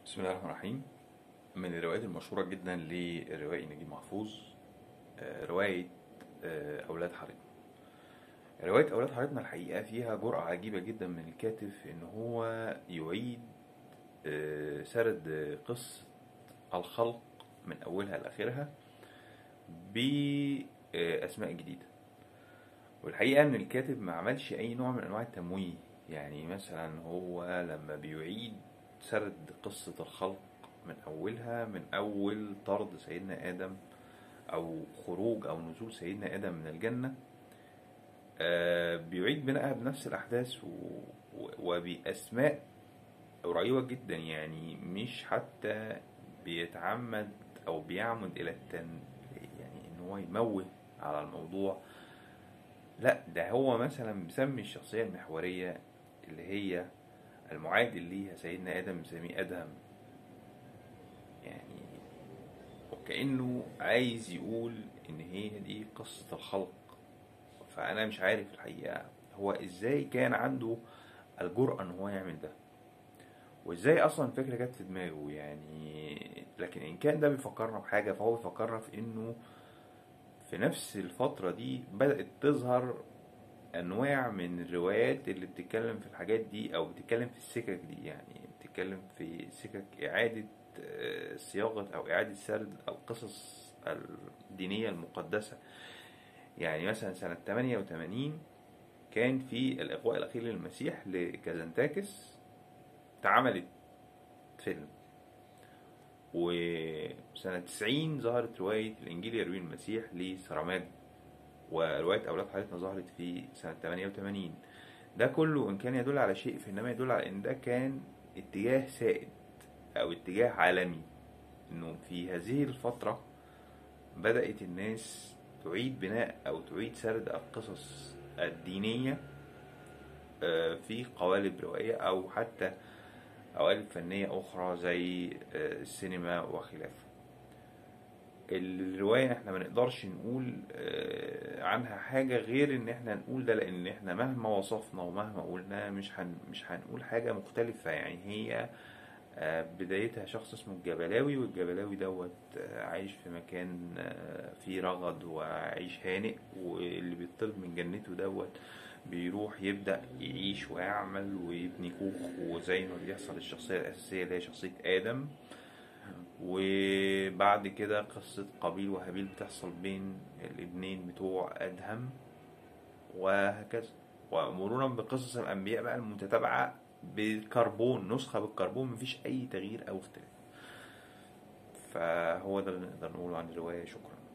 بسم الله الرحمن الرحيم من الروايات المشهورة جدا للروائي نجيب محفوظ آه، رواية آه، أولاد حارتنا رواية أولاد حارتنا الحقيقة فيها جرأة عجيبة جدا من الكاتب في إن هو يعيد آه، سرد قصة الخلق من أولها لآخرها بأسماء جديدة والحقيقة إن الكاتب ما عملش أي نوع من أنواع التمويه يعني مثلا هو لما بيعيد سرد قصة الخلق من أولها من أول طرد سيدنا آدم أو خروج أو نزول سيدنا آدم من الجنة آه، بيعيد بناءها بنفس الأحداث و- و- وبأسماء قريبة جدا يعني مش حتى بيتعمد أو بيعمد إلى التن يعني إن هو يموه على الموضوع لا ده هو مثلا مسمي الشخصية المحورية اللي هي المعادل ليها سيدنا آدم مسميه أدهم يعني وكأنه عايز يقول إن هي دي قصة الخلق فأنا مش عارف الحقيقة هو إزاي كان عنده الجرأة إن هو يعمل ده وإزاي أصلا الفكرة جت في دماغه يعني لكن إن كان ده بيفكرنا بحاجة فهو بيفكرنا في إنه في نفس الفترة دي بدأت تظهر أنواع من الروايات اللي بتتكلم في الحاجات دي أو بتتكلم في السكك دي يعني بتتكلم في سكك إعادة آه، صياغة أو إعادة سرد القصص الدينية المقدسة يعني مثلا سنة 88 كان في الإغواء الأخير للمسيح لكازانتاكس اتعملت فيلم وسنة 90 ظهرت رواية الإنجيل يروي المسيح لسراماجو ورواية أولاد حارتنا ظهرت في سنة 88 ده كله إن كان يدل على شيء فإنما يدل على إن ده كان اتجاه سائد أو اتجاه عالمي إنه في هذه الفترة بدأت الناس تعيد بناء أو تعيد سرد القصص الدينية آه، في قوالب روائية أو حتى قوالب فنية أخرى زي آه، السينما وخلافه الرواية احنا ما نقدرش نقول آه، عنها حاجة غير ان احنا نقول ده لان احنا مهما وصفنا ومهما قلنا مش هن مش هنقول حاجة مختلفة يعني هي آه، بدايتها شخص اسمه الجبلاوي والجبلاوي دوت آه، عايش في مكان آه، فيه رغد وعيش هانئ واللي بيطلب من جنته دوت بيروح يبدأ يعيش ويعمل ويبني كوخ وزي ما بيحصل الشخصية الأساسية اللي هي شخصية آدم وبعد كده قصة قابيل وهابيل بتحصل بين الابنين بتوع أدهم وهكذا ومرورا بقصص الأنبياء بقى المتتابعة بالكربون نسخة بالكربون مفيش أي تغيير أو اختلاف فهو ده اللي نقدر نقوله عن الرواية شكرا